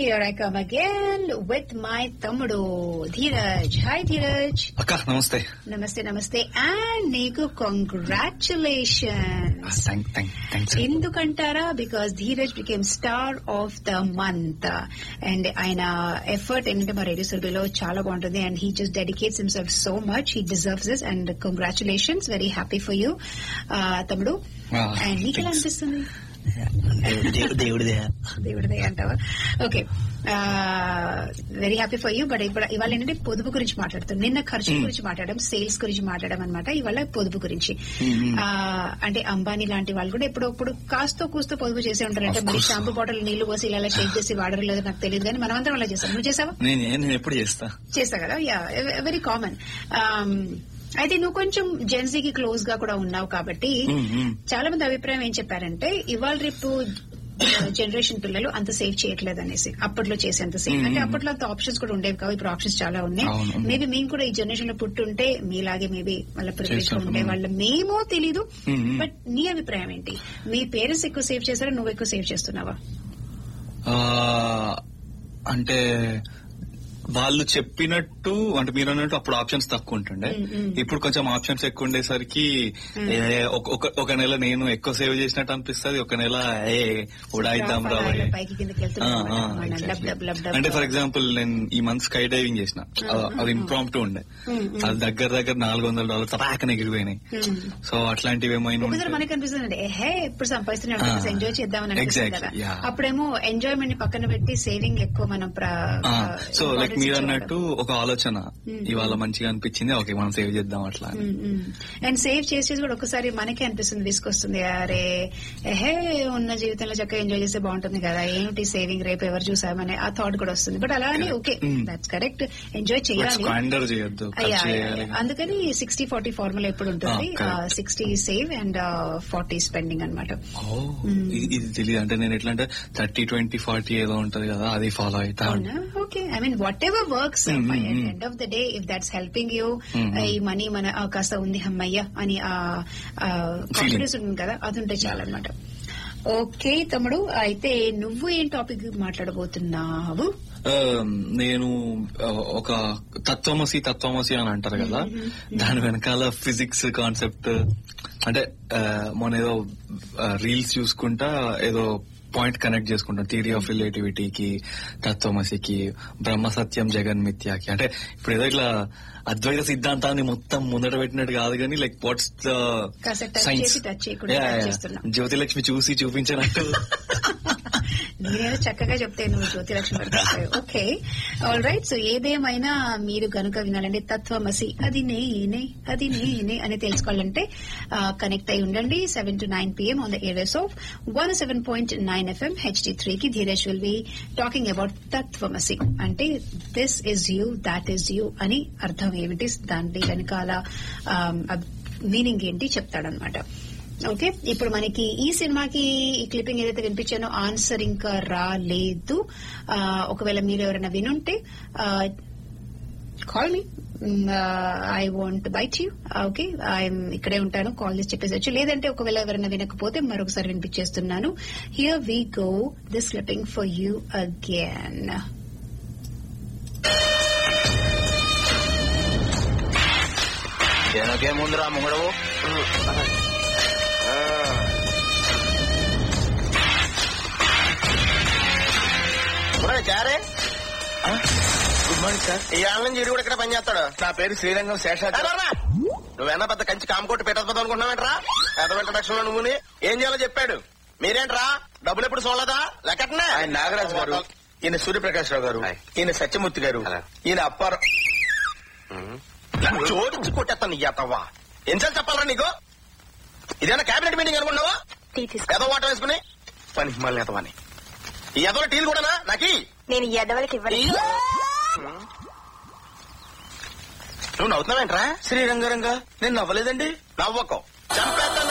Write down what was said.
here I come again with my తమ్ముడు Dheeraj hi Dheeraj అక్క నమస్తే నమస్తే నమస్తే అండ్ నీకు కంగ్రాచులేషన్స్ థ్యాంక్స్ ఎందుకంటారా because Dheeraj became star of the month and ఆయన ఎఫర్ట్ ఏంటంటే మా రేడియో సర్వీలో చాలా బాగుంటుంది and he just dedicates himself so much he deserves this and congratulations very happy for you తమ్ముడు Ah, అండ్ నీకు ఎలా thanks. అనిపిస్తుంది దేవుడిదే దేవుడిదే అంటావా okay very happy for you but ఇప్పుడు ఇవాళ ఏంటంటే పొదుపు గురించి మాట్లాడుతాం నిన్న ఖర్చు Hmm. గురించి మాట్లాడడం సేల్స్ గురించి మాట్లాడడం అనమాట ఇవాళ పొదుపు గురించి Hmm. ఆ, అంటే అంబానీ లాంటి వాళ్ళు కూడా ఎప్పుడప్పుడు కాస్తో కూస్తో పొదుపు చేసే ఉంటారు అంటే Of మరి course. షాంపూ బాటిల్ నీళ్లు పోసి ఇలా షేక్ చేసి వాడరు లేదో నాకు తెలియదు కానీ మనమందరం అలా చేస్తాం నువ్వు చేసావా నేను నేను ఎప్పుడు చేస్తా చేస్తా కదా యా వెరీ కామన్ అయితే నువ్వు కొంచెం జెన్సీకి క్లోజ్ గా కూడా ఉన్నావు కాబట్టి మ్మ్, మ్మ్. చాలా మంది అభిప్రాయం ఏం చెప్పారంటే ఇవాళ రేపు జనరేషన్ పిల్లలు అంత సేవ్ చేయట్లేదు అనేసి అప్పట్లో చేసేంత సేవ్ మ్మ్. అంటే అప్పట్లో అంత ఆప్షన్స్ కూడా ఉండేవి కావు ఇప్పుడు ఆప్షన్స్ చాలా ఉన్నాయి అవును. మేబీ మేము కూడా ఈ జనరేషన్ లో పుట్టుంటే మీలాగే మేబీ వాళ్ళ ప్రివిలేజ్ చేస్తాం. ఉండే వాళ్ళ మేమో తెలీదు మ్మ్. బట్ నీ అభిప్రాయం ఏంటి మీ పేరెంట్స్ ఎక్కువ సేవ్ చేస్తారా నువ్వు ఎక్కువ సేవ్ చేస్తున్నావా ఆ, అంటే వాళ్ళు చెప్పినట్టు అంటే మీరు అన్నట్టు అప్పుడు ఆప్షన్స్ తక్కువ ఉంటుండే మ్మ్, మ్మ్. ఇప్పుడు కొంచెం ఆప్షన్స్ ఎక్కువ ఉండేసరికి ఏ, ఒక- ఒక- ఒక నెల నేను ఎక్కువ సేవ్ చేసినట్టు అనిపిస్తుంది ఒక నెల ఏ ఉడాయిద్దాం రా అలా భయ్. పైకి కిందకి ఆ, వెళ్తున్నాం ఆ, అన్నమాట. exactly. Dub dub dub dub అంటే ఫర్ డబ్. ఎగ్జాంపుల్ నేను ఈ మంత్ స్కై డైవింగ్ చేసిన అది- అది ఇంప్రాంప్ట్ ఉండే మ్మ్, మ్మ్. అది దగ్గర దగ్గర నాలుగు వందల డాలర్ తపాకన ఎగిరిపోయినాయి మ్మ్. సో అట్లాంటివి ఏమైనా ఒకసారి ఉంటే మనకి అనిపిస్తుంది ఏహే ఇప్పుడు సంపాదిస్తున్నాడు ఆ. ఎంజాయ్ చేద్దామని అనిపిస్తుంది Exactly, కదా yeah. అప్పుడేమో ఎంజాయ్మెంట్ ని పక్కన పెట్టి సేవింగ్ ఎక్కువ మనం సో లైక్ మీరు అన్నట్టు ఒక ఆలోచన ఇవాళ మంచిగా అనిపించింది ఓకే మనం సేవ్ చేద్దాం అట్లా అని. అండ్ సేవ్ చేసేది కూడా ఒకసారి మనకే అనిపిస్తుంది విసుకొస్తుంది అరే ఏహే ఉన్న జీవితంలో చక్కగా ఎంజాయ్ చేస్తే బాగుంటుంది కదా ఏమిటి సేవింగ్ రేపు ఎవరు చూసామనే ఆ థాట్ కూడా వస్తుంది బట్ అలానే okay Mm. That's correct enjoy but చేయాలి స్క్వాండర్ చేయొద్దు అయ్యా, ఖర్చు అయ్యా, చేయాలి అయ్యా. అందుకని సిక్స్టీ ఫార్టీ ఫార్ములా ఎప్పుడు ఉంటుంది Ah, correct. Sixty save and forty spending అనమాట ఓ, ఇది- ఇది తెలియదు అంటే నేను ఎట్లా అంటే థర్టీ ట్వంటీ ఫార్టీ ఏదో ఉంటది కదా అది ఫాలో అవుతా అవునా okay I mean whatever works Mm, mm, mm. End of the day if that's helping you Mm, mm. ఈ మనీ మన ఆ, కాస్త ఉంది అమ్మయ్య అని ఆ కాన్ఫిడెన్స్ ఉంటుంది కదా అది ఉంటే చాలన్నమాట ఓకే తమ్ముడు అయితే నువ్వు ఏం టాపిక్ మాట్లాడబోతున్నావు ఆ, నేను ఆ, ఒక తత్వమసి తత్వమసి అని అంటారు కదా దాని వెనకాల ఫిజిక్స్ కాన్సెప్ట్ అంటే ఆ, మొన్న ఏదో రీల్స్ చూసుకుంటా ఏదో పాయింట్ కనెక్ట్ చేసుకుంటాం థియరీ ఆఫ్ రిలేటివిటీకి తత్వమసికి బ్రహ్మ సత్యం జగన్ మిథ్యాకి అంటే ఇప్పుడు ఏదో ఇట్లా అద్వైత సిద్ధాంతాన్ని మొత్తం ముందట పెట్టినట్టు కాదు కానీ లైక్ వాట్స్ ద కాస్త touch సైన్స్ చేసి touch చేయకుండా touch చేస్తున్నాం. జ్యోతిలక్ష్మి చూసి చూపించినట్టు నేనేదో చక్కగా చెప్తే నువ్వు జ్యోతి లక్ష్మి పెడతావు ఓకే ఆల్ రైట్ సో ఏదేమైనా మీరు గనుక వినాలంటే తత్వమసి అది నేనే అది నేనే అని తెలుసుకోవాలంటే కనెక్ట్ అయి ఉండండి seven to nine PM on the areas of one seven point nine FM HD three కి Dheeresh will be talking about తత్వమసి అంటే this is you that is you అని అర్థం ఏమిటి దాని వెనకాల మీనింగ్ ఏంటి చెప్తాడనమాట ఓకే ఇప్పుడు మనకి ఈ సినిమాకి ఈ క్లిప్పింగ్ ఏదైతే వినిపించానో ఆన్సర్ ఇంకా రాలేదు ఆ, ఒకవేళ మీరు ఎవరైనా వినుంటే call me I want bite you okay I'm ఇక్కడే ఉంటాను కాల్ చేసి చెప్పేసి లేదంటే ఒకవేళ ఎవరైనా వినకపోతే మరొకసారి వినిపించేస్తున్నాను here we go this clipping for you again వెనకేముందిరా ముంగడవు చారే గుడ్ మార్నింగ్ సార్ ఈ ఆళ్ళ నుంచి ఈడు కూడా ఇక్కడ పనిచేస్తాడు నా పేరు శ్రీరంగం శేషాద్రి నువ్వేనా పెద్ద కంచి కామకోటి పెట్టకపోతే అనుకుంటున్నావేంట్రా పెద్ద ఇంట్రడక్షన్ లో నువ్వుని ఏం చేయాలో చెప్పాడు మీరేంట్రా డబ్బులు ఎప్పుడు చూడలేదా లెక్కటనే ఆయన నాగరాజు గారు ఈయన సూర్యప్రకాష్ రావు గారు హాయ్. ఈయన సత్యమూర్తి గారు హలో. ఈయన అప్పారావు జోడించి కొట్టేస్తాను ఎత్తవ్వా ఎన్నిసార్లు చెప్పాలరా నీకు ఇదేనా కేబినెట్ మీటింగ్ అనుకున్నావా ఎదో వాటర్ వేసుకుని పని మళ్ళీ ఎతవని ఈ ఎదవ టీలు కూడానా నాకి నేను ఈ ఎదవలకి ఇవ్వలేదు నువ్వు నవ్వుతున్నావేంట్రా శ్రీరంగారంగా నేను నవ్వలేదండి నవ్వకో చంపేస్తాను